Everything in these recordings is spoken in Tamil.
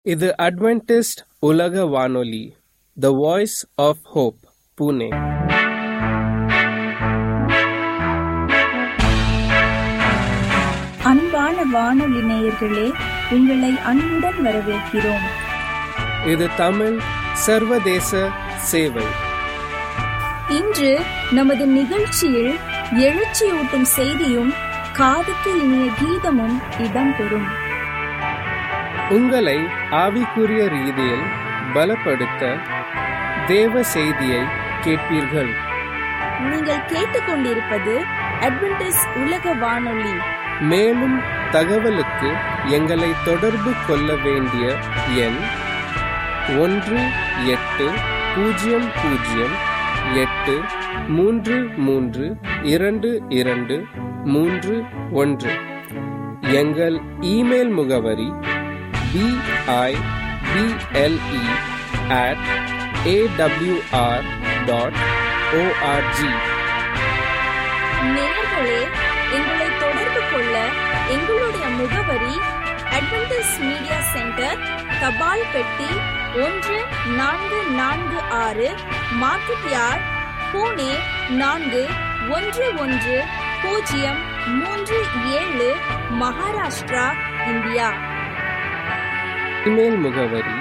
இது அட்வென்டிஸ்ட் உலக வானொலி the voice of hope Pune அன்பான வானொலி நேயர்களே உங்களை அன்புடன் வரவேற்கிறோம் இது தமிழ் சர்வதேச சேவை இன்று நமது நிகழ்ச்சியில் எழுச்சியூட்டும் செய்தியும் காதுக்கு இனிய கீதமும் இடம்பெறும் உங்களை ஆவிக்குரிய ரீதியில் பலப்படுத்த தேவ செய்தியை கேட்பீர்கள் நீங்கள் கேட்டுக்கொண்டிருப்பது அட்வென்டிஸ் உலக வானொலி மேலும் தகவலுக்கு எங்களை தொடர்பு கொள்ள வேண்டிய எண் ஒன்று எட்டு பூஜ்ஜியம் பூஜ்ஜியம் எட்டு மூன்று மூன்று இரண்டு இரண்டு மூன்று ஒன்று எங்கள் இமெயில் முகவரி BIPLE at AWR dot ORG நேயர்களே எங்களை தொடர்பு கொள்ள எங்களுடைய முகவரி அட்வென்டிஸ் மீடியா சென்டர் தபால் பெட்டி ஒன்று நான்கு நான்கு ஆறு மார்க்கெட் யார்ட் பூனே நான்கு ஒன்று ஒன்று பூஜ்ஜியம் மூன்று ஏழு மகாராஷ்டிரா இந்தியா இமெயில் முகவரி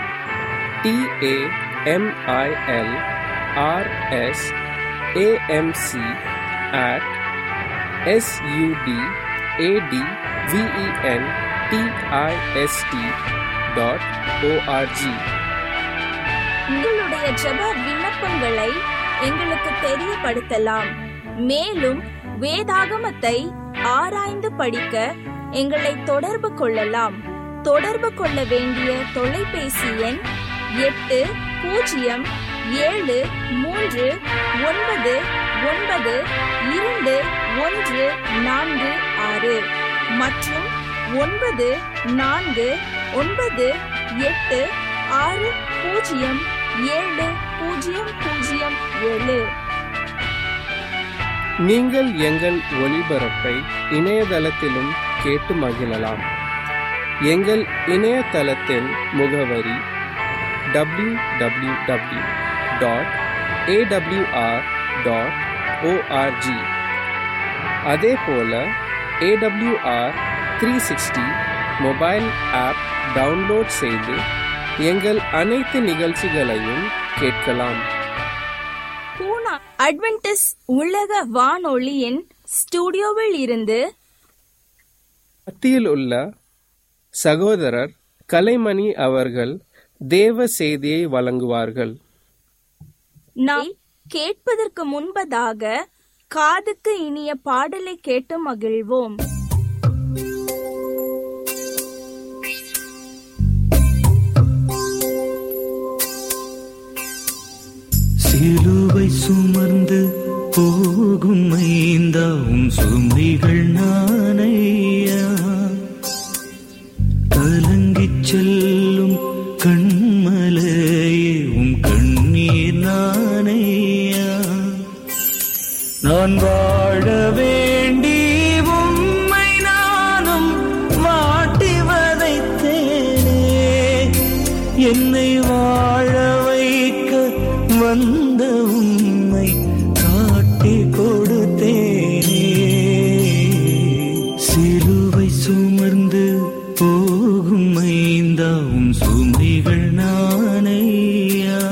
TAMIL RS AMC at SUD AD VEN DIST dot ORG உங்களுடைய ஜெப விண்ணப்பங்களை எங்களுக்கு தெரியப்படுத்தலாம் மேலும் வேதாகமத்தை ஆராய்ந்து படிக்க எங்களை தொடர்பு கொள்ளலாம் தொடர்பு கொள்ள வேண்டிய தொலைபேசி எண் எட்டு பூஜ்ஜியம் ஏழு மூன்று ஒன்பது ஒன்பது இரண்டு ஒன்று நான்கு ஆறு மற்றும் ஒன்பது நான்கு ஒன்பது எட்டு ஆறு பூஜ்ஜியம் ஏழு பூஜ்ஜியம் பூஜ்ஜியம் ஏழு நீங்கள் எங்கள் ஒளிபரப்பை இணையதளத்திலும் கேட்டு மகிழலாம் எங்கள் இணையதளத்தின் முகவரி W W W dot AWR dot ORG அதே போல AWR three sixty mobile app download செய்து எங்கள் அனைத்து நிகழ்ச்சிகளையும் கேட்கலாம் பூனா அட்வென்டிஸ் உலக வானொலியின் ஸ்டுடியோவில் இருந்து மத்தியில் உள்ள சகோதரர் கலைமணி அவர்கள் தேவ செய்தியை வழங்குவார்கள் நாம் கேட்பதற்கு முன்பதாக காதுக்கு இனிய பாடலை கேட்டு மகிழ்வோம் சிலுவை சுமர்ந்து போகும் ஐந்தாவும் சுமைகள் நானையா கலங்கிச் செல்லும் கண்மலையே உம் கண்ணீர் நானையா நான் வாழ வேண்டி உம்மை நானும் மாட்டி வதைத்தேனே என்னை வாழ வைக்க வந்த உம்மை காட்டி கொடுத்தேனே சிலுவை சுமர்ந்து போகும் ஐந்தாவும் சுமைகள் நானையா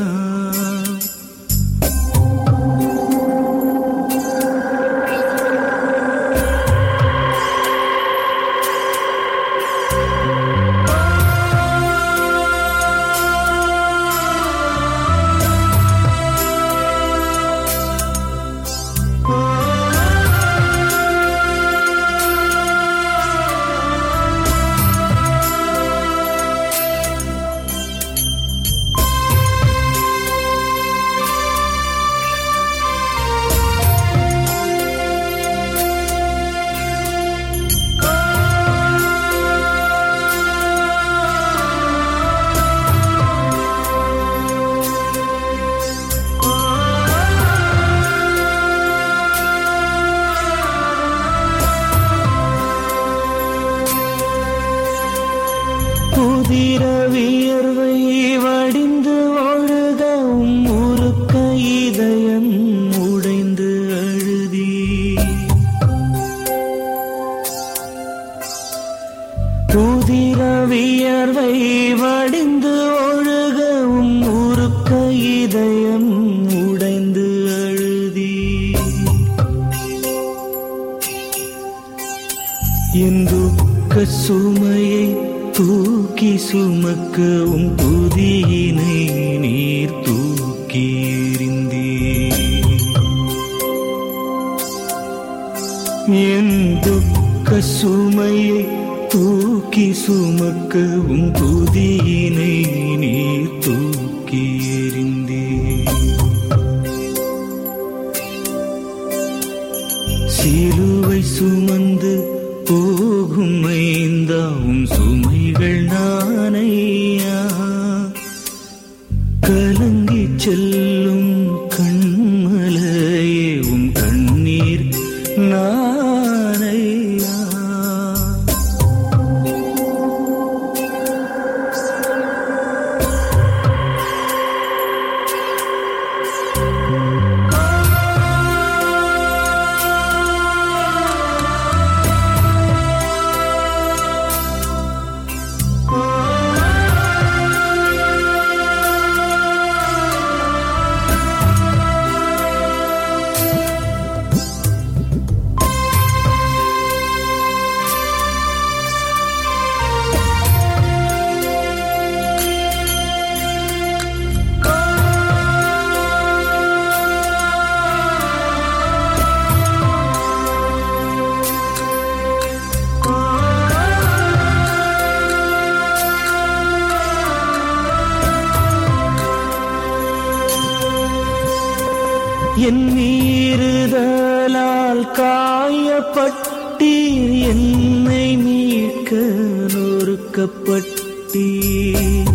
வடிந்து ஒழுகவும் உருக்க இதயம் உடைந்து அழுதி என் துக்க சுமையை தூக்கி சுமக்கவும் புதியினை நீர் தூக்கி எறிந்தீர் என் துக்க சுமையை தூக்கி சுமக்கவும் புதியினை நீர் தூக்கி எறிந்தீர் சிலுவை சுமந்து போகும் ஐந்தாவும் சுமைகள் நானையா கலங்கி செல்லும் கண்மலையே உம் கண்ணீர் நானையா என் மீறுதலால் காயப்பட்டீர் என்னை மீட்க நொறுக்கப்பட்டீர்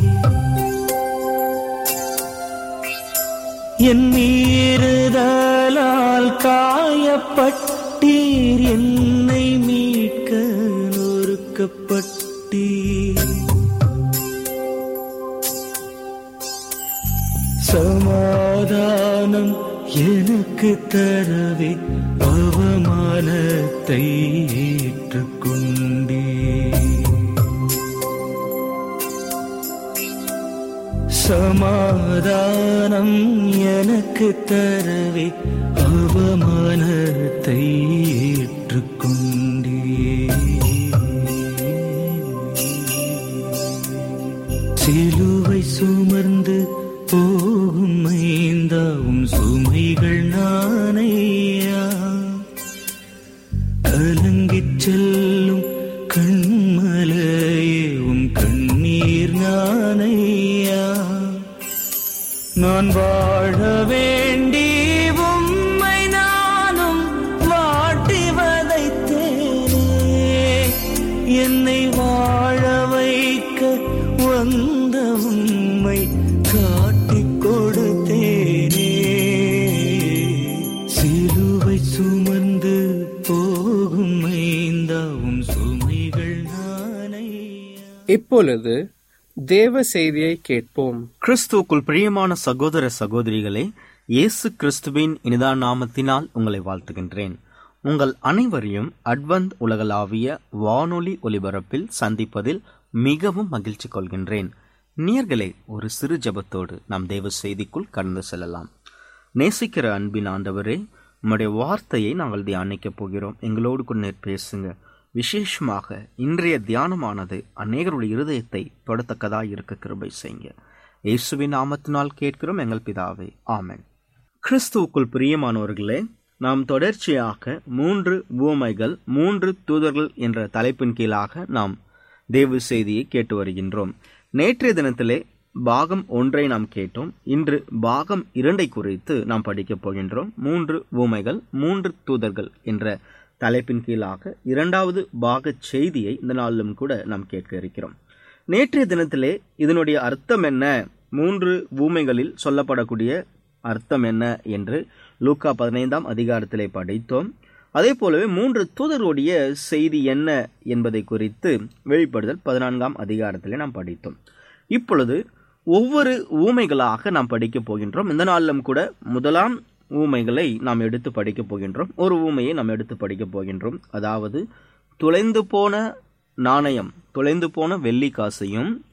என் மீறுதலால் காயப்பட்டீர் என்னை மீட்க நொறுக்கப்பட்டீர் சமாதானம் எனக்கு தரவே அவமானத்தை ஏற்றுக்கொண்டே சமாதானம் எனக்கு தரவே அவமானத்தை ஏற்றுக்கொண்டே சிலுவை சுமர்ந்து போகும் ஐந்தாவும் சுமைகள் நானையா கலங்கிச் செல்லும் கண்மலையும் கண்ணீர் நானையா நான் வாழ வேண்டி உம்மை நானும் வாட்டி வதைத்தேனே என்னை வாழ வைக்க வந்த உம்மை காட்டிக் கொடுத்தேனே சிலுவை சுமந்து போகும் ஐந்தாவும் சுமைகள் நானையா இப்பொழுது தேவ செய்தியை கேட்போம் கிறிஸ்துவுக்குள் பிரியமான சகோதர சகோதரிகளே இயேசு கிறிஸ்துவின் இனிதான நாமத்தினால் உங்களை வாழ்த்துகின்றேன் உங்கள் அனைவரையும் அட்வந்த் உலகளாவிய வானொலி ஒலிபரப்பில் சந்திப்பதில் மிகவும் மகிழ்ச்சி கொள்கின்றேன் நேயர்களே ஒரு சிறு ஜெபத்தோடு நாம் தேவ செய்திக்குள் கடந்து செல்லலாம் நேசிக்கிற அன்பின் ஆண்டவரே உம்முடைய வார்த்தையை நாங்கள் தியானிக்கப் போகிறோம் எங்களோடு கொண்டு பேசுங்க விசேஷமாக இன்றைய தியானமானது அநேகருடைய இருதயத்தை தொடத்தக்கதாய் இருக்க கிருபை செய்யுங்க இயேசுவின் நாமத்தினால் கேட்கிறோம் எங்கள் பிதாவே ஆமென் கிறிஸ்துவுக்குள் பிரியமானவர்களே நாம் தொடர்ச்சியாக மூன்று பூமைகள் மூன்று தூதர்கள் என்ற தலைப்பின் கீழாக நாம் தேவ செய்தியை கேட்டு வருகின்றோம் நேற்றைய தினத்திலே பாகம் ஒன்றை நாம் கேட்டோம் இன்று பாகம் இரண்டை குறித்து நாம் படிக்கப் போகின்றோம் மூன்று பூமைகள் மூன்று தூதர்கள் என்ற தலைப்பின் கீழாக இரண்டாவது பாக செய்தியை இந்த நாளிலும் கூட நாம் கேட்க இருக்கிறோம் நேற்றைய தினத்திலே இதனுடைய அர்த்தம் என்ன மூன்று பூமைகளில் சொல்லப்படக்கூடிய அர்த்தம் என்ன என்று லூக்கா பதினைந்தாம் அதிகாரத்திலே படித்தோம் அதே போலவே மூன்று தூதர்களுடைய செய்தி என்ன என்பதை குறித்து வெளிப்படுதல் பதினான்காம் அதிகாரத்திலே நாம் படித்தோம் இப்பொழுது ஒவ்வொரு ஊமைகளாக நாம் படிக்கப் போகின்றோம் இந்த நாளிலும் கூட முதலாம் ஊமைகளை நாம் எடுத்து படிக்கப் போகின்றோம் ஒரு ஊமையை நாம் எடுத்து படிக்கப் போகின்றோம் அதாவது துளைந்து போன நாணயம் துளைந்து போன வெள்ளி காசையும்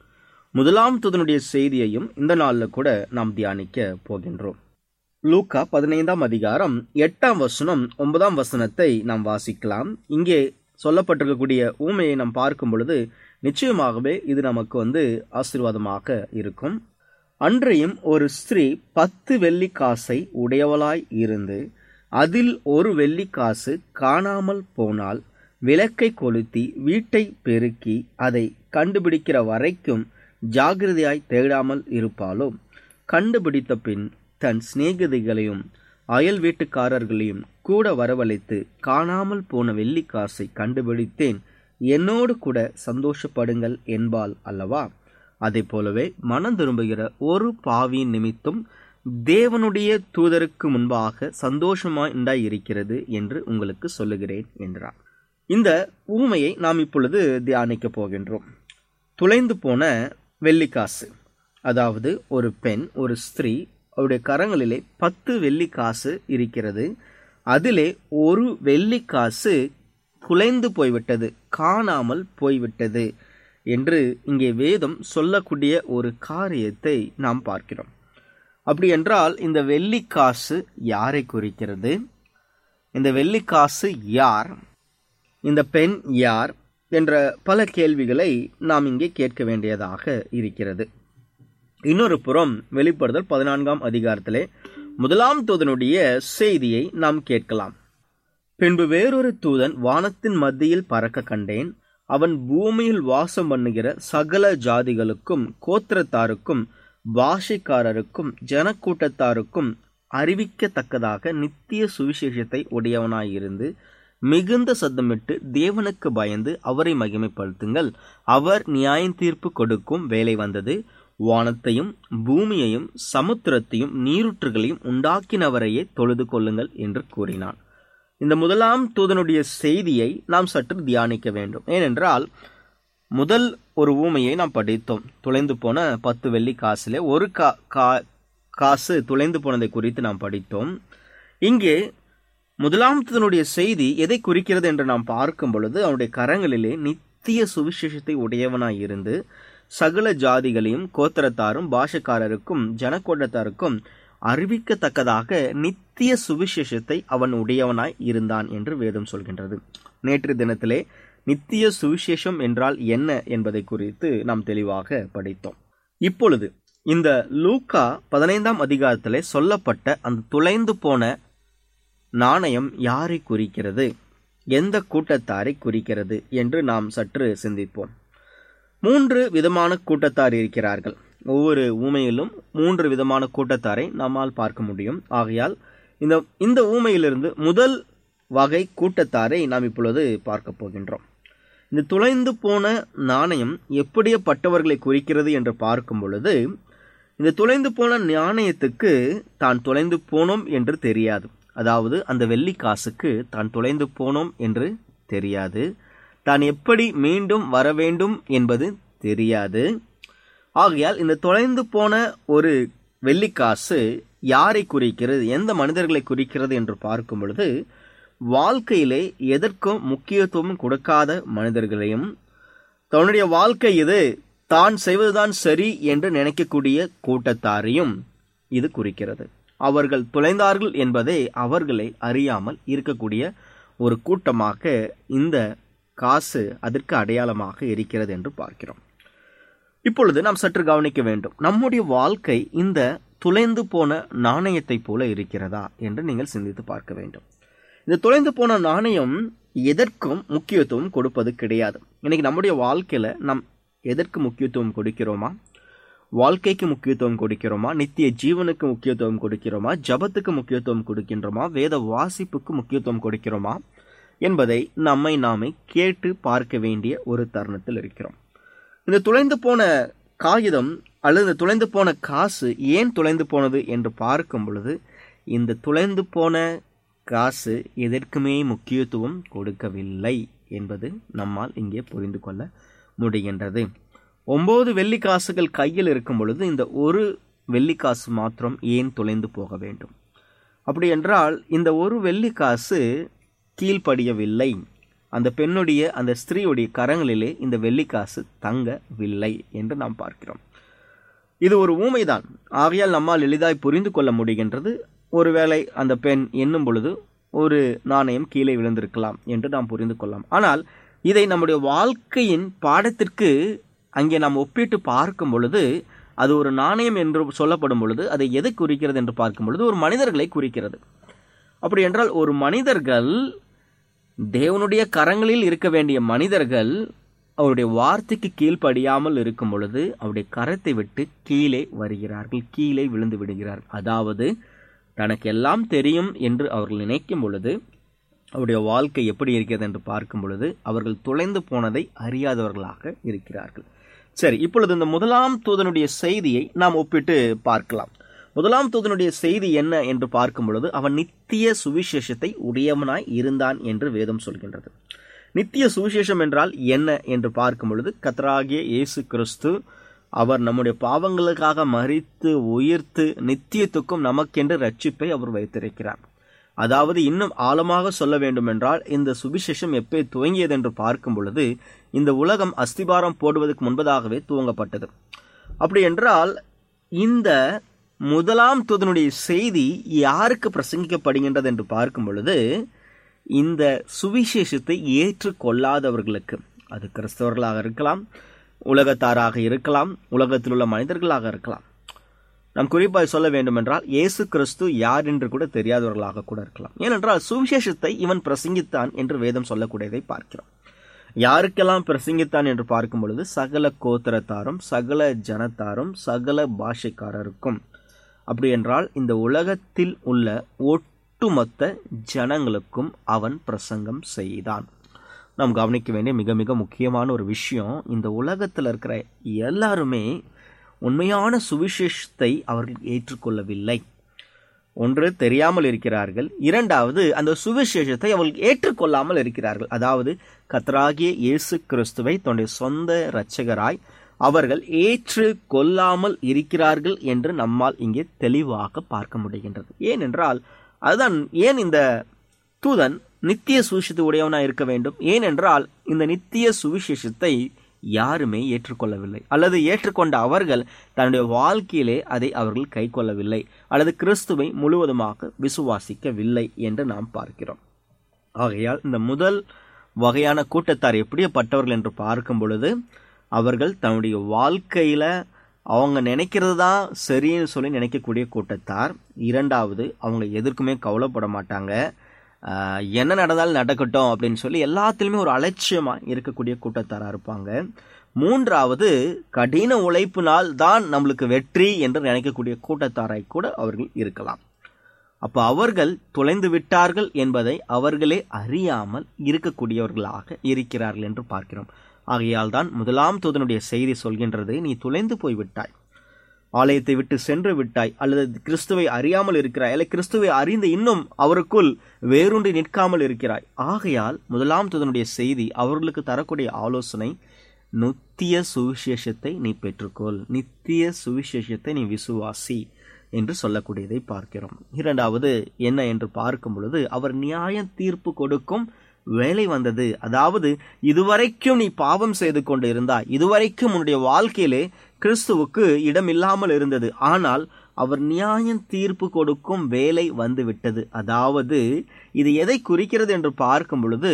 முதலாம் தூதனுடைய செய்தியையும் இந்த நாளில் கூட நாம் தியானிக்க போகின்றோம் லூக்கா பதினைந்தாம் அதிகாரம் எட்டாம் வசனம் ஒன்பதாம் வசனத்தை நாம் வாசிக்கலாம் இங்கே சொல்லப்பட்டிருக்கக்கூடிய ஊமையை நாம் பார்க்கும் பொழுது நிச்சயமாகவே இது நமக்கு வந்து ஆசீர்வாதமாக இருக்கும் அன்றையும் ஒரு ஸ்திரீ பத்து வெள்ளி காசை உடையவளாய் இருந்து அதில் ஒரு வெள்ளி காசு காணாமல் போனால் விளக்கை கொளுத்தி வீட்டை பெருக்கி அதை கண்டுபிடிக்கிற வரைக்கும் ஜாகிரதையாய் தேடாமல் இருப்பாளோ கண்டுபிடித்த பின் தன் சிநேகிதிகளையும் அயல் வீட்டுக்காரர்களையும் கூட வரவழைத்து காணாமல் போன வெள்ளி காசை கண்டுபிடித்தேன் என்னோடு கூட சந்தோஷப்படுங்கள் என்பாள் அல்லவா அதே போலவே மனம் திரும்புகிற ஒரு பாவியின் நிமித்தம் தேவனுடைய தூதருக்கு முன்பாக சந்தோஷமாய் உண்டாய் இருக்கிறது என்று உங்களுக்கு சொல்லுகிறேன் என்றார் இந்த ஊமையை நாம் இப்பொழுது தியானிக்க போகின்றோம் துளைந்து போன வெள்ளிக்காசு அதாவது ஒரு பெண் ஒரு ஸ்திரீ அவருடைய கரங்களிலே பத்து வெள்ளிக்காசு இருக்கிறது அதிலே ஒரு வெள்ளிக்காசு குலைந்து போய்விட்டது காணாமல் போய்விட்டது என்று இங்கே வேதம் சொல்லக்கூடிய ஒரு காரியத்தை நாம் பார்க்கிறோம் அப்படி என்றால் இந்த வெள்ளிக்காசு யாரை குறிக்கிறது இந்த வெள்ளிக்காசு யார் இந்த பெண் யார் என்ற பல கேள்விகளை நாம் இங்கே கேட்க வேண்டியதாக இருக்கிறது இன்னொரு புறம் வெளிப்படுதல் பதினான்காம் அதிகாரத்திலே முதலாம் தூதனுடைய செய்தியை நாம் கேட்கலாம் பின்பு வேறொரு தூதன் வானத்தின் மத்தியில் பறக்க கண்டேன் அவன் பூமியில் வாசம் பண்ணுகிற சகல ஜாதிகளுக்கும் கோத்திரத்தாருக்கும் பாஷைக்காரருக்கும் ஜனக்கூட்டத்தாருக்கும் அறிவிக்கத்தக்கதாக நித்திய சுவிசேஷத்தை உடையவனாயிருந்து மிகுந்த சத்தமிட்டு தேவனுக்கு பயந்து அவரை மகிமைப்படுத்துங்கள் அவர் நியாயம் தீர்ப்பு கொடுக்கும் வேலை வந்தது வானத்தையும் பூமியையும் சமுத்திரத்தையும் நீருற்றுகளையும் உண்டாக்கினவரையே தொழுது கொள்ளுங்கள் என்று கூறினான் இந்த முதலாம் தூதனுடைய செய்தியை நாம் சற்று தியானிக்க வேண்டும் ஏனென்றால் முதல் ஒரு ஊமையை நாம் படித்தோம் துளைந்து போன பத்து வெள்ளி காசிலே ஒரு கா கா- காசு துளைந்து போனதை குறித்து நாம் படித்தோம் இங்கே முதலாம் தூதனுடைய செய்தி எதை குறிக்கிறது என்று நாம் பார்க்கும் பொழுது அவனுடைய கரங்களிலே நித்திய சுவிசேஷத்தை உடையவனாய் இருந்து சகல ஜாதிகளையும் கோத்திரத்தாரும் பாஷக்காரருக்கும் ஜனக்கூட்டத்தாருக்கும் அறிவிக்கத்தக்கதாக நித்திய சுவிசேஷத்தை அவன் உடையவனாய் இருந்தான் என்று வேதம் சொல்கின்றது நேற்று தினத்திலே நித்திய சுவிசேஷம் என்றால் என்ன என்பதை குறித்து நாம் தெளிவாக படித்தோம் இப்பொழுது இந்த லூக்கா பதினைந்தாம் அதிகாரத்திலே சொல்லப்பட்ட அந்த துளைந்து போன நாணயம் யாரை குறிக்கிறது எந்த கூட்டத்தாரை குறிக்கிறது என்று நாம் சற்று சிந்திப்போம் மூன்று விதமான கூட்டத்தார் இருக்கிறார்கள் ஒவ்வொரு ஊமையிலும் மூன்று விதமான கூட்டத்தாரை நம்மால் பார்க்க முடியும் ஆகையால் இந்த இந்த ஊமையிலிருந்து முதல் வகை கூட்டத்தாரை நாம் இப்பொழுது பார்க்க போகின்றோம் இந்த துளைந்து போன நாணயம் எப்படியப்பட்டவர்களை குறிக்கிறது என்று பார்க்கும் பொழுது இந்த துளைந்து போன நாணயத்துக்கு தான் துளைந்து போனோம் என்று தெரியாது அதாவது அந்த வெள்ளி காசுக்கு தான் துளைந்து போனோம் என்று தெரியாது தான் எப்படி மீண்டும் வர வேண்டும் என்பது தெரியாது ஆகையால் இந்த தொலைந்து போன ஒரு வெள்ளிக்காசு யாரை குறிக்கிறது எந்த மனிதர்களை குறிக்கிறது என்று பார்க்கும் பொழுது வாழ்க்கையிலே எதற்கும் முக்கியத்துவம் கொடுக்காத மனிதர்களையும் தன்னுடைய வாழ்க்கை இது தான் செய்வதுதான் சரி என்று நினைக்கக்கூடிய கூட்டத்தாரையும் இது குறிக்கிறது அவர்கள் தொலைந்தார்கள் என்பதை அவர்களை அறியாமல் இருக்கக்கூடிய ஒரு கூட்டமாக இந்த காசு அதற்கு அடையாளமாக இருக்கிறது என்று பார்க்கிறோம் இப்பொழுது நாம் சற்று கவனிக்க வேண்டும் நம்முடைய வாழ்க்கை இந்த துளைந்து போன நாணயத்தைப் போல இருக்கிறதா என்று நீங்கள் சிந்தித்து பார்க்க வேண்டும் இந்த துளைந்து போன நாணயம் எதற்கும் முக்கியத்துவம் கொடுப்பது கிடையாது இன்னைக்கு நம்முடைய வாழ்க்கையில நாம் எதற்கு முக்கியத்துவம் கொடுக்கிறோமா வாழ்க்கைக்கு முக்கியத்துவம் கொடுக்கிறோமா நித்திய ஜீவனுக்கு முக்கியத்துவம் கொடுக்கிறோமா ஜபத்துக்கு முக்கியத்துவம் கொடுக்கின்றோமா வேத வாசிப்புக்கு முக்கியத்துவம் கொடுக்கிறோமா என்பதை நம்மை நாமே கேட்டு பார்க்க வேண்டிய ஒரு தருணத்தில் இருக்கிறோம் இந்த துளைந்து போன காகிதம் அல்லது துளைந்து போன காசு ஏன் துளைந்து போனது என்று பார்க்கும் பொழுது இந்த துளைந்து போன காசு எதற்குமே முக்கியத்துவம் கொடுக்கவில்லை என்பது நம்மால் இங்கே புரிந்து கொள்ள முடிகின்றது ஒன்பது வெள்ளி காசுகள் கையில் இருக்கும் பொழுது இந்த ஒரு வெள்ளி காசு மாத்திரம் ஏன் தொலைந்து போக வேண்டும் அப்படி என்றால் இந்த ஒரு வெள்ளி காசு கீழ்ப்படியவில்லை அந்த பெண்ணுடைய அந்த ஸ்திரீயுடைய கரங்களிலே இந்த வெள்ளிக்காசு தங்கவில்லை என்று நாம் பார்க்கிறோம் இது ஒரு ஊமைதான் ஆகையால் நம்மால் எளிதாய் புரிந்து கொள்ள முடிகின்றது ஒருவேளை அந்த பெண் எண்ணும் பொழுது ஒரு நாணயம் கீழே விழுந்திருக்கலாம் என்று நாம் புரிந்து கொள்ளலாம் ஆனால் இதை நம்முடைய வாழ்க்கையின் பாடத்திற்கு அங்கே நாம் ஒப்பிட்டு பார்க்கும் பொழுது அது ஒரு நாணயம் என்று சொல்லப்படும் பொழுது அதை எதை குறிக்கிறது என்று பார்க்கும் பொழுது ஒரு மனிதர்களை குறிக்கிறது அப்படி என்றால் ஒரு மனிதர்கள் தேவனுடைய கரங்களில் இருக்க வேண்டிய மனிதர்கள் அவருடைய வார்த்தைக்கு கீழ்ப்படியாமல் இருக்கும் பொழுது அவருடைய கரத்தை விட்டு கீழே வருகிறார்கள் கீழே விழுந்து விடுகிறார்கள் அதாவது தனக்கு எல்லாம் தெரியும் என்று அவர்கள் நினைக்கும் பொழுது அவருடைய வாழ்க்கை எப்படி இருக்கிறது என்று பார்க்கும் பொழுது அவர்கள் தொலைந்து போனதை அறியாதவர்களாக இருக்கிறார்கள் சரி இப்பொழுது இந்த முதலாம் தூதனுடைய செய்தியை நாம் ஒப்பிட்டு பார்க்கலாம் முதலாம் தூதனுடைய செய்தி என்ன என்று பார்க்கும் பொழுது அவன் நித்திய சுவிசேஷத்தை உடையவனாய் இருந்தான் என்று வேதம் சொல்கின்றது நித்திய சுவிசேஷம் என்றால் என்ன என்று பார்க்கும் பொழுது கத்தராகிய இயேசு கிறிஸ்து அவர் நம்முடைய பாவங்களுக்காக மறித்து உயிர்த்து நித்தியத்துக்கும் நமக்கென்று ரட்சிப்பை அவர் வைத்திருக்கிறார் அதாவது இன்னும் ஆழமாக சொல்ல வேண்டுமென்றால் இந்த சுவிசேஷம் எப்போ துவங்கியது என்று பார்க்கும் பொழுது இந்த உலகம் அஸ்திபாரம் போடுவதற்கு முன்பதாகவே துவங்கப்பட்டது அப்படி என்றால் இந்த முதலாம் தூதனுடைய செய்தி யாருக்கு பிரசங்கிக்கப்படுகின்றது என்று பார்க்கும் பொழுது இந்த சுவிசேஷத்தை ஏற்றுக்கொள்ளாதவர்களுக்கு அது கிறிஸ்தவர்களாக இருக்கலாம் உலகத்தாராக இருக்கலாம் உலகத்தில் உள்ள மனிதர்களாக இருக்கலாம் நாம் குறிப்பாக சொல்ல வேண்டுமென்றால் இயேசு கிறிஸ்து யார் என்று கூட தெரியாதவர்களாக கூட இருக்கலாம் ஏனென்றால் சுவிசேஷத்தை இவன் பிரசங்கித்தான் என்று வேதம் சொல்லக்கூடியதை பார்க்கிறோம் யாருக்கெல்லாம் பிரசங்கித்தான் என்று பார்க்கும் பொழுது சகல கோத்திரத்தாரும் சகல ஜனத்தாரும் சகல பாஷைக்காரருக்கும் அப்படி என்றால் இந்த உலகத்தில் உள்ள ஒட்டுமொத்த ஜனங்களுக்கும் அவன் பிரசங்கம் செய்தான் நாம் கவனிக்க வேண்டிய மிக மிக முக்கியமான ஒரு விஷயம் இந்த உலகத்தில் இருக்கிற எல்லாருமே உண்மையான சுவிசேஷத்தை அவர்கள் ஏற்றுக்கொள்ளவில்லை ஒன்று தெரியாமல் இருக்கிறார்கள் இரண்டாவது அந்த சுவிசேஷத்தை அவர்கள் ஏற்றுக்கொள்ளாமல் இருக்கிறார்கள் அதாவது கத்தராகிய இயேசு கிறிஸ்துவை தன்னுடைய சொந்த இரட்சகராய் அவர்கள் ஏற்று கொள்ளாமல் இருக்கிறார்கள் என்று நம்மால் இங்கே தெளிவாக பார்க்க முடிகின்றது ஏனென்றால் அதுதான் ஏன் இந்த தூதன் நித்திய சுவிசேஷத்தை உடையவனாய் இருக்க வேண்டும் ஏனென்றால் இந்த நித்திய சுவிசேஷத்தை யாருமே ஏற்றுக்கொள்ளவில்லை அல்லது ஏற்றுக்கொண்ட அவர்கள் தன்னுடைய வாழ்க்கையிலே அதை அவர்கள் கை கொள்ளவில்லை அல்லது கிறிஸ்துவை முழுவதுமாக விசுவாசிக்கவில்லை என்று நாம் பார்க்கிறோம் ஆகையால் இந்த முதல் வகையான கூட்டத்தார் எப்படிப்பட்டவர்கள் என்று பார்க்கும் பொழுது அவர்கள் தன்னுடைய வாழ்க்கையில அவங்க நினைக்கிறது தான் சரின்னு சொல்லி நினைக்கக்கூடிய கூட்டத்தார் இரண்டாவது அவங்க எதற்குமே கவலைப்பட மாட்டாங்க ஆஹ் என்ன நடந்தாலும் நடக்கட்டும் அப்படின்னு சொல்லி எல்லாத்திலுமே ஒரு அலட்சியமா இருக்கக்கூடிய கூட்டத்தாரா இருப்பாங்க மூன்றாவது கடின உழைப்பினால் தான் நம்மளுக்கு வெற்றி என்று நினைக்கக்கூடிய கூட்டத்தாராய் கூட அவர்கள் இருக்கலாம் அப்ப அவர்கள் தொலைந்து விட்டார்கள் என்பதை அவர்களே அறியாமல் இருக்கக்கூடியவர்களாக இருக்கிறார்கள் என்று பார்க்கிறோம் ஆகையால் தான் முதலாம் தூதனுடைய செய்தி சொல்கின்றது நீ தொலைந்து போய் விட்டாய் ஆலயத்தை விட்டு சென்று விட்டாய் அல்லது கிறிஸ்துவை அறியாமல் இருக்கிறாய் அல்ல கிறிஸ்துவை அறிந்து இன்னும் அவருக்குள் வேரூன்றி நிற்காமல் இருக்கிறாய் ஆகையால் முதலாம் தூதனுடைய செய்தி அவர்களுக்கு தரக்கூடிய ஆலோசனை நித்திய சுவிசேஷத்தை நீ பெற்றுக்கொள் நித்திய சுவிசேஷத்தை நீ விசுவாசி என்று சொல்லக்கூடியதை பார்க்கிறோம் இரண்டாவது என்ன என்று பார்க்கும் பொழுது அவர் நியாய தீர்ப்பு கொடுக்கும் வேலை வந்தது அதாவது இதுவரைக்கும் நீ பாவம் செய்து கொண்டு இருந்தாய் இதுவரைக்கும் உன்னுடைய வாழ்க்கையிலே கிறிஸ்துவுக்கு இடம் இல்லாமல் இருந்தது ஆனால் அவர் நியாயம் தீர்ப்பு கொடுக்கும் வேலை வந்து விட்டது அதாவது இது எதை குறிக்கிறது என்று பார்க்கும் பொழுது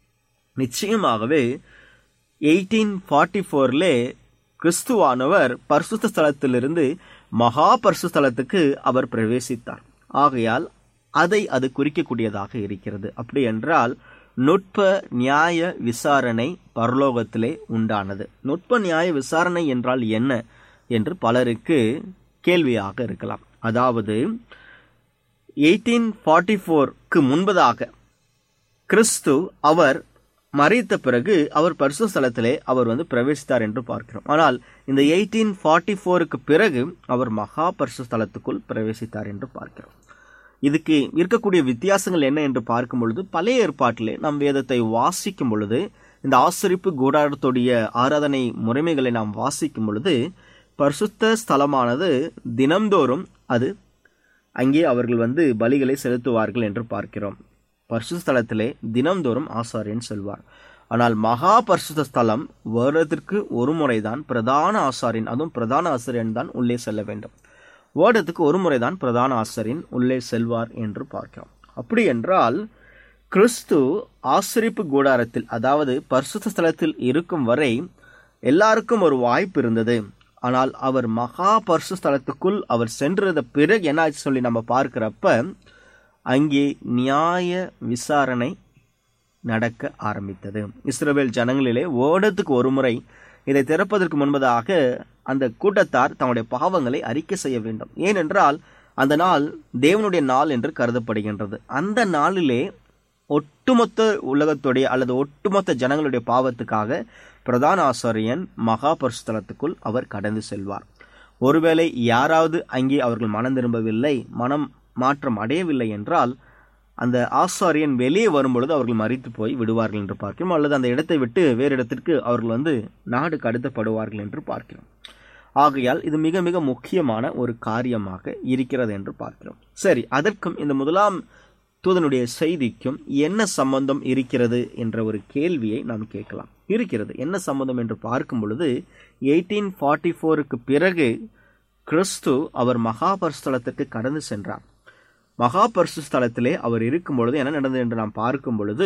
நிச்சயமாகவே எயிட்டீன் ஃபார்ட்டி ஃபோர்லே கிறிஸ்துவானவர் பரிசுத்த ஸ்தலத்திலிருந்து மகா பரிசு ஸ்தலத்துக்கு அவர் பிரவேசித்தார் ஆகையால் அதை அது குறிக்கக்கூடியதாக இருக்கிறது அப்படி என்றால் நுட்ப நியாய விசாரணை பரலோகத்திலே உண்டானது நுட்ப நியாய விசாரணை என்றால் என்ன என்று பலருக்கு கேள்வியாக இருக்கலாம் அதாவது எயிட்டீன் ஃபார்ட்டி ஃபோருக்கு முன்பதாக கிறிஸ்து அவர் மறைத்த பிறகு அவர் பரிசு ஸ்தலத்திலே அவர் வந்து பிரவேசித்தார் என்று பார்க்கிறோம் ஆனால் இந்த எயிட்டீன் ஃபார்ட்டி ஃபோருக்கு பிறகு அவர் மகா பரிசு ஸ்தலத்துக்குள் பிரவேசித்தார் என்று பார்க்கிறோம் இதுக்கு இருக்கக்கூடிய வித்தியாசங்கள் என்ன என்று பார்க்கும் பொழுது பழைய ஏற்பாட்டிலே நாம் வேதத்தை வாசிக்கும் பொழுது இந்த ஆசரிப்பு கூடாரத்துடைய ஆராதனை முறைமைகளை நாம் வாசிக்கும் பொழுது பரிசுத்த ஸ்தலமானது தினம்தோறும் அது அங்கே அவர்கள் வந்து பலிகளை செலுத்துவார்கள் என்று பார்க்கிறோம் பரிசுத்த ஸ்தலத்திலே தினம்தோறும் ஆசாரியன் செல்வார் ஆனால் மகா பரிசுத்த ஸ்தலம் வருடத்திற்கு ஒரு முறைதான் பிரதான ஆசாரியன் அதுவும் பிரதான ஆசிரியன் தான் உள்ளே செல்ல வேண்டும் வருடத்துக்கு ஒரு முறைதான் பிரதான ஆசிரியன் உள்ளே செல்வார் என்று பார்க்கிறோம் அப்படி என்றால் கிறிஸ்து ஆசிரிப்பு கூடாரத்தில் அதாவது பரிசுத்த ஸ்தலத்தில் இருக்கும் வரை எல்லாருக்கும் ஒரு வாய்ப்பு இருந்தது ஆனால் அவர் மகா பரிசு ஸ்தலத்துக்குள் அவர் சென்றத பிறகு என்ன ஆச்சு சொல்லி நம்ம பார்க்கிறப்ப அங்கே நியாய விசாரணை நடக்க ஆரம்பித்தது இஸ்ரவேல் ஜனங்களிலே ஓடத்துக்கு ஒரு முறை இதை திறப்பதற்கு முன்பதாக அந்த கூட்டத்தார் தங்களுடைய பாவங்களை அறிக்கை செய்ய வேண்டும் ஏனென்றால் அந்த நாள் தேவனுடைய நாள் என்று கருதப்படுகின்றது அந்த நாளிலே ஒட்டுமொத்த உலகத்துடைய அல்லது ஒட்டுமொத்த ஜனங்களுடைய பாவத்துக்காக பிரதான ஆசாரியன் மகா பரிசுத்தலத்துக்குள் அவர் கடந்து செல்வார் ஒருவேளை யாராவது அங்கே அவர்கள் மனம் திரும்பவில்லை மனம் மாற்றம் அடையவில்லை என்றால் அந்த ஆசாரியன் வெளியே வரும்பொழுது அவர்கள் மறித்து போய் விடுவார்கள் என்று பார்க்கிறோம் அல்லது அந்த இடத்தை விட்டு வேறு இடத்திற்கு அவர்கள் வந்து நாடு கடத்தப்படுவார்கள் என்று பார்க்கிறோம் ஆகையால் இது மிக மிக முக்கியமான ஒரு காரியமாக இருக்கிறது என்று பார்க்கிறோம் சரி அதற்கும் இந்த முதலாம் தூதனுடைய செய்திக்கும் என்ன சம்பந்தம் இருக்கிறது என்ற ஒரு கேள்வியை நாம் கேட்கலாம் இருக்கிறது என்ன சம்பந்தம் என்று பார்க்கும் பொழுது எயிட்டீன் ஃபார்ட்டி ஃபோருக்கு பிறகு கிறிஸ்து அவர் மகாபரிஸ்தலத்திற்கு கடந்து சென்றார் மகாபரிசு ஸ்தலத்திலே அவர் இருக்கும் பொழுது என்ன நடந்தது என்று நாம் பார்க்கும் பொழுது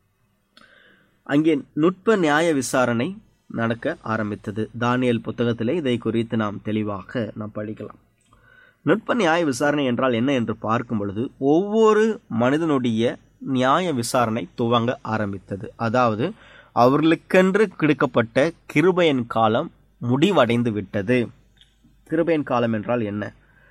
அங்கே நுட்ப நியாய விசாரணை நடக்க ஆரம்பித்தது தானியல் புத்தகத்திலே இதை குறித்து நாம் தெளிவாக நாம் படிக்கலாம் நுட்ப நியாய விசாரணை என்றால் என்ன என்று பார்க்கும் பொழுது ஒவ்வொரு மனிதனுடைய நியாய விசாரணை துவங்க ஆரம்பித்தது அதாவது அவர்களுக்கென்று கிடைக்கப்பட்ட கிருபையின் காலம் முடிவடைந்து விட்டது கிருபையின் காலம் என்றால் என்ன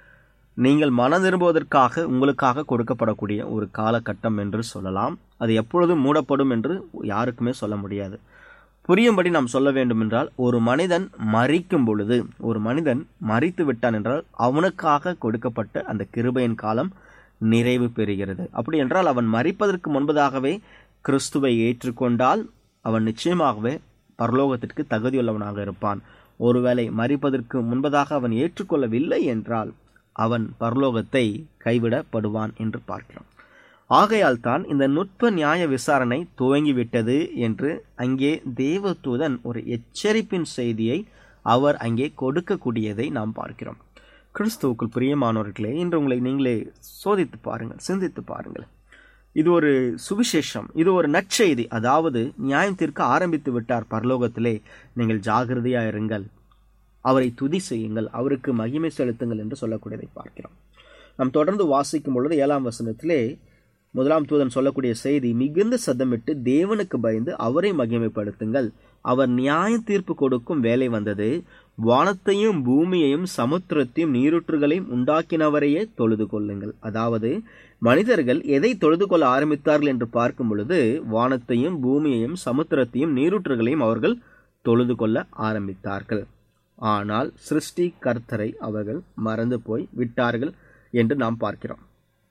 நீங்கள் மனம் திரும்புவதற்காக உங்களுக்காக கொடுக்கப்படக்கூடிய ஒரு காலகட்டம் என்று சொல்லலாம் அது எப்பொழுது மூடப்படும் என்று யாருக்குமே சொல்ல முடியாது புரியும்படி நாம் சொல்ல வேண்டும் என்றால் ஒரு மனிதன் மறிக்கும் பொழுது ஒரு மனிதன் மறித்து விட்டான் என்றால் அவனுக்காக கொடுக்கப்பட்ட அந்த கிருபையின் காலம் நிறைவு பெறுகிறது அப்படி என்றால் அவன் மறிப்பதற்கு முன்பதாகவே கிறிஸ்துவை ஏற்றுக்கொண்டால் அவன் நிச்சயமாகவே பரலோகத்திற்கு தகுதியுள்ளவனாக இருப்பான் ஒருவேளை மறிப்பதற்கு முன்பதாக அவன் ஏற்றுக்கொள்ளவில்லை என்றால் அவன் பரலோகத்தை கைவிடப்படுவான் என்று பார்க்கிறோம் ஆகையால் தான் இந்த நுட்ப நியாய விசாரணை துவங்கிவிட்டது என்று அங்கே தேவதூதன் ஒரு எச்சரிப்பின் செய்தியை அவர் அங்கே கொடுக்கக்கூடியதை நாம் பார்க்கிறோம் கிறிஸ்துவுக்குள் பிரியமானவர்களே இன்று உங்களை நீங்களே சோதித்து பாருங்கள் சிந்தித்து பாருங்கள் இது ஒரு சுவிசேஷம் இது ஒரு நற்செய்தி அதாவது நியாயம் தீர்க்க ஆரம்பித்து விட்டார் பரலோகத்திலே நீங்கள் ஜாகிரதையா இருங்கள் அவரை துதி செய்யுங்கள் அவருக்கு மகிமை செலுத்துங்கள் என்று சொல்லக்கூடியதை பார்க்கிறோம் நாம் தொடர்ந்து வாசிக்கும் பொழுது ஏழாம் வசனத்திலே முதலாம் தூதன் சொல்லக்கூடிய செய்தி மிகுந்த சத்தமிட்டு தேவனுக்கு பயந்து அவரை மகிமைப்படுத்துங்கள் அவர் நியாய தீர்ப்பு கொடுக்கும் வேலை வந்தது வானத்தையும் பூமியையும் சமுத்திரத்தையும் நீரூற்றுகளையும் உண்டாக்கினவரையே தொழுது கொள்ளுங்கள் அதாவது மனிதர்கள் எதை தொழுது கொள்ள ஆரம்பித்தார்கள் என்று பார்க்கும் பொழுது வானத்தையும் பூமியையும் சமுத்திரத்தையும் நீரூற்றுகளையும் அவர்கள் தொழுது கொள்ள ஆரம்பித்தார்கள் ஆனால் சிருஷ்டி கர்த்தரை அவர்கள் மறந்து போய் விட்டார்கள் என்று நாம் பார்க்கிறோம்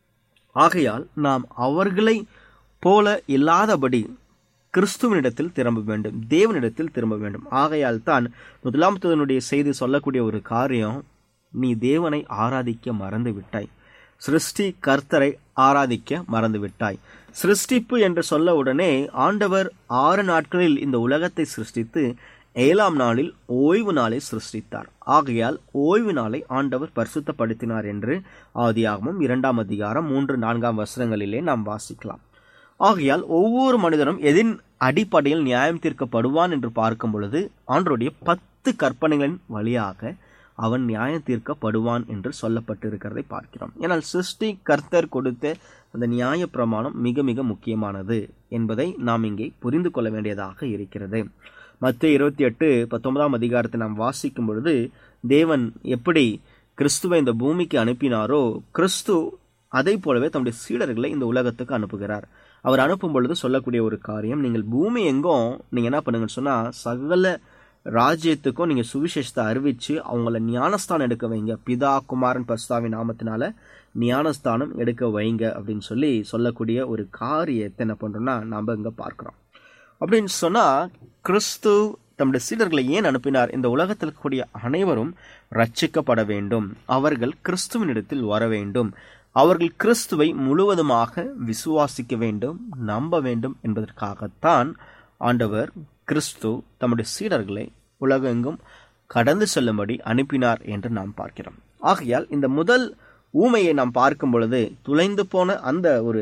ஆகையால் நாம் அவர்களை போல இல்லாதபடி கிறிஸ்துவனிடத்தில் திரும்ப வேண்டும் தேவனிடத்தில் திரும்ப வேண்டும் ஆகையால் தான் முதலாம் தூதனுடைய செய்தி சொல்லக்கூடிய ஒரு காரியம் நீ தேவனை ஆராதிக்க மறந்து விட்டாய் சிருஷ்டி கர்த்தரை ஆராதிக்க மறந்து விட்டாய் சிருஷ்டிப்பு என்று சொல்ல உடனே ஆண்டவர் ஆறு நாட்களில் இந்த உலகத்தை சிருஷ்டித்து ஏழாம் நாளில் ஓய்வு நாளை சிருஷ்டித்தார் ஆகையால் ஓய்வு நாளை ஆண்டவர் பரிசுத்தப்படுத்தினார் என்று ஆதியாகமும் இரண்டாம் அதிகாரம் மூன்று நான்காம் வசனங்களிலே நாம் வாசிக்கலாம் ஆகையால் ஒவ்வொரு மனிதனும் எதின் அடிப்படையில் நியாயம் தீர்க்கப்படுவான் என்று பார்க்கும் பொழுது ஆண்டருடைய பத்து கற்பனைகளின் வழியாக அவன் நியாயம் தீர்க்கப்படுவான் என்று சொல்லப்பட்டிருக்கிறதை பார்க்கிறோம் ஏனால் சிருஷ்டி கர்த்தர் கொடுத்த அந்த நியாய பிரமாணம் மிக மிக முக்கியமானது என்பதை நாம் இங்கே புரிந்து கொள்ள வேண்டியதாக இருக்கிறது மத்திய இருபத்தி எட்டு பத்தொன்பதாம் அதிகாரத்தை நாம் வாசிக்கும் பொழுது தேவன் எப்படி கிறிஸ்துவை இந்த பூமிக்கு அனுப்பினாரோ கிறிஸ்து அதை போலவே தம்முடைய சீடர்களை இந்த உலகத்துக்கு அனுப்புகிறார் அவர் அனுப்பும் பொழுது சொல்லக்கூடிய ஒரு காரியம் நீங்கள் பூமி எங்கும் நீங்க என்ன பண்ணுங்கன்னு சொன்னா சகல ராஜ்யத்துக்கும் நீங்க சுவிசேஷத்தை அறிவிச்சு அவங்கள ஞானஸ்தானம் எடுக்க வைங்க பிதா குமாரன் பஸ்தாவின் நாமத்தினால ஞானஸ்தானம் எடுக்க வைங்க அப்படின்னு சொல்லி சொல்லக்கூடிய ஒரு காரியத்தை என்ன பண்றோம்னா நாம இங்க பார்க்கிறோம் அப்படின்னு சொன்னா கிறிஸ்து தம்முடைய சீடர்களை ஏன் அனுப்பினார் இந்த உலகத்தில் இருக்கக்கூடிய அனைவரும் ரட்சிக்கப்பட வேண்டும் அவர்கள் கிறிஸ்துவனிடத்தில் வர வேண்டும் அவர்கள் கிறிஸ்துவை முழுவதுமாக விசுவாசிக்க வேண்டும் நம்ப வேண்டும் என்பதற்காகத்தான் ஆண்டவர் கிறிஸ்து தம்முடைய சீடர்களை உலகெங்கும் கடந்து செல்லும்படி அனுப்பினார் என்று நாம் பார்க்கிறோம் ஆகையால் இந்த முதல் ஊமையை நாம் பார்க்கும் பொழுது துளைந்து போன அந்த ஒரு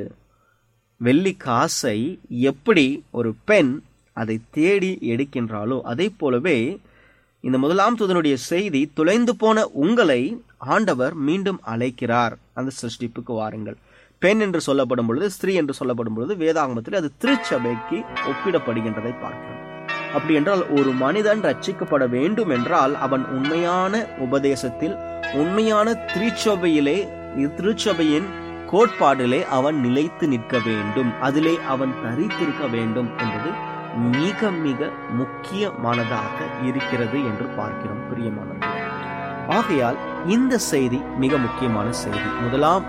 வெள்ளி காசை எப்படி ஒரு பெண் அதை தேடி எடுக்கின்றாளோ அதே போலவே இந்த முதலாம் தூதனுடைய செய்தி துளைந்து போன உங்களை ஆண்டவர் மீண்டும் அழைக்கிறார் அந்த சிருஷ்டிப்புக்கு வாருங்கள் பெண் என்று சொல்லப்படும் பொழுது ஸ்திரீ என்று சொல்லப்படும் பொழுது வேதாகமத்தில் அது திருச்சபைக்கு ஒப்பிடப்படுகின்றதை பார்க்கிறோம் அப்படி என்றால் ஒரு மனிதன் ரட்சிக்கப்பட வேண்டும் என்றால் அவன் உண்மையான உபதேசத்தில் உண்மையான திருச்சபையிலே திருச்சபையின் கோட்பாடிலே அவன் நிலைத்து நிற்க வேண்டும் அதிலே அவன் தரித்திருக்க வேண்டும் என்பது மிக மிக முக்கியமானதாக இருக்கிறது என்று பார்க்கிறோம் பிரியமானவர்களே ஆகையால் இந்த செய்தி மிக முக்கியமான செய்தி முதலாம்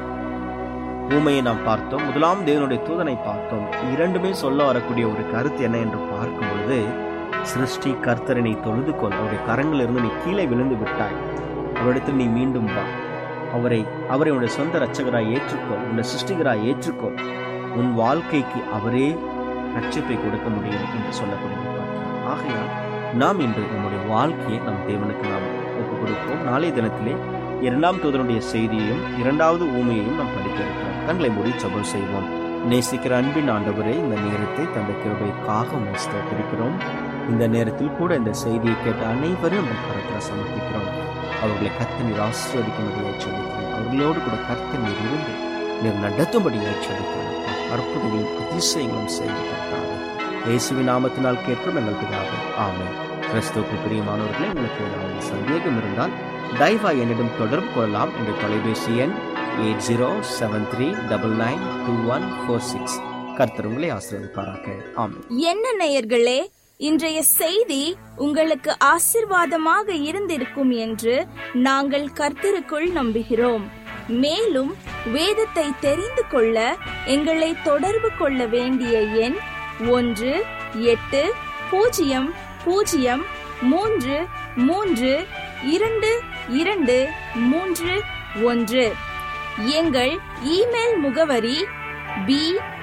ஊமையை நாம் பார்த்தோம் முதலாம் தேவனுடைய தூதனை பார்த்தோம் இரண்டுமே சொல்ல வரக்கூடிய ஒரு கருத்து என்ன என்று பார்க்கும் பொழுது சிருஷ்டி கர்த்தரனை தொழுது கொள் அவருடைய கரங்களிலிருந்து நீ கீழே விழுந்து விட்டாய் அவரிடத்தில் நீ மீண்டும் வா அவரை அவரை உன்னுடைய சொந்த ரட்சகராய் ஏற்றுக்கொள் உன்னுடைய சிருஷ்டிகராய் ஏற்றுக்கொள் உன் வாழ்க்கைக்கு அவரே ரட்சிப்பை கொடுக்க முடியும் என்று சொல்லப்படுகிறது ஆகையால் நாம் இன்று நம்முடைய வாழ்க்கையை நம் தேவனுக்கு நாம் ஒப்புக் கொடுப்போம் நாளைய தினத்திலே இரண்டாம் தூதனுடைய செய்தியையும் இரண்டாவது ஊமையையும் நாம் படிக்க இருக்கிறோம் கண்களை மூடி ஜெபம் செய்வோம் நேசிக்கிற அன்பின் ஆண்டவரே இந்த நேரத்தை தந்த கிருபைக்காக உண்மை ஸ்தோத்திரிக்கிறோம் இந்த நேரத்தில் கூட இந்த செய்தியை கேட்ட அனைவரும் உங்கள் கரத்தில் சமர்ப்பிக்கிறோம் அவர்களை கர்த்த நீர் ஆசீர்வதிக்கும்படியாக சொல்லிக்கிறோம் அவர்களோடு கூட கர்த்த நீர் இருந்து நீர் நடத்தும்படியாக சொல்லிக்கிறோம் அற்புதங்களும் அதிசயங்களும் செய்து கர்த்தாவே இயேசுவின் நாமத்தினால் கேட்கும் எங்கள் பிதாவே ஆமென் கிறிஸ்துவுக்கு பிரியமானவர்களே உங்களுக்கு ஏதாவது சந்தேகம் இருந்தால் தயவா என்னிடம் தொடர்பு கொள்ளலாம் என்ற தொலைபேசி எண் eight zero seven three double nine two one four six கர்த்தர் உங்களை ஆசீர்வதிப்பாராக ஆமென் என்ன நேயர்களே இன்றைய செய்தி உங்களுக்கு ஆசிர்வாதமாக இருந்திருக்கும் என்று நாங்கள் கர்த்தருக்குள் நம்புகிறோம் மேலும் வேதத்தை தெரிந்து கொள்ள எங்களை தொடர்பு கொள்ள வேண்டிய எண் ஒன்று எட்டு பூஜ்ஜியம் பூஜ்ஜியம் மூன்று மூன்று இரண்டு இரண்டு மூன்று ஒன்று எங்கள் இமெயில் முகவரி B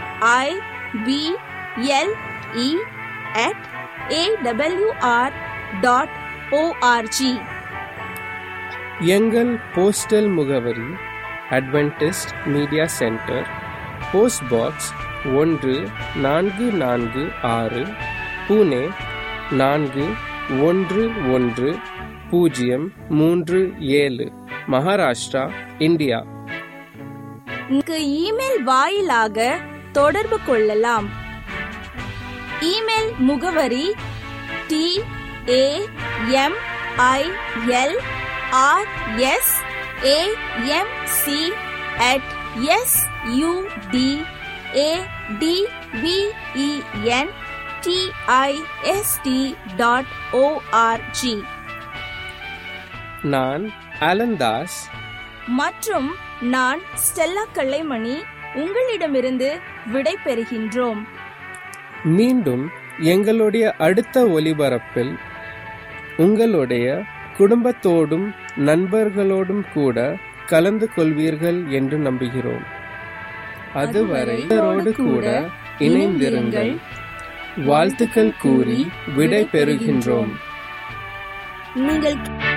I P L E at AWR dot ORG எங்கள் போஸ்டல் முகவரி Adventist media centre post box ஒன்று நான்கு நான்கு ஆறு புனே நான்கு ஒன்று ஒன்று பூஜ்ஜியம் மூன்று ஏழு மகாராஷ்டிரா இந்தியா இங்கு இமெயில் வாயிலாக தொடர்பு கொள்ளலாம் இமெயில் முகவரி T A M I L R S A M C at S U D A D V E N D I S T dot ORG நான் அலந்தாஸ் மற்றும் நான் ஸ்டெல்லா கல்லைமணி உங்களிடமிருந்து விடை பெறுகின்றோம் மீண்டும் எங்களுடைய அடுத்த ஒலிபரப்பில் உங்களுடைய குடும்பத்தோடும் நண்பர்களோடும் கூட கலந்து கொள்வீர்கள் என்று நம்புகிறோம் அதுவரை இவரோடு கூட இணைந்திருங்கள் வாழ்த்துக்கள் கூறி விடை பெறுகின்றோம் நீங்கள்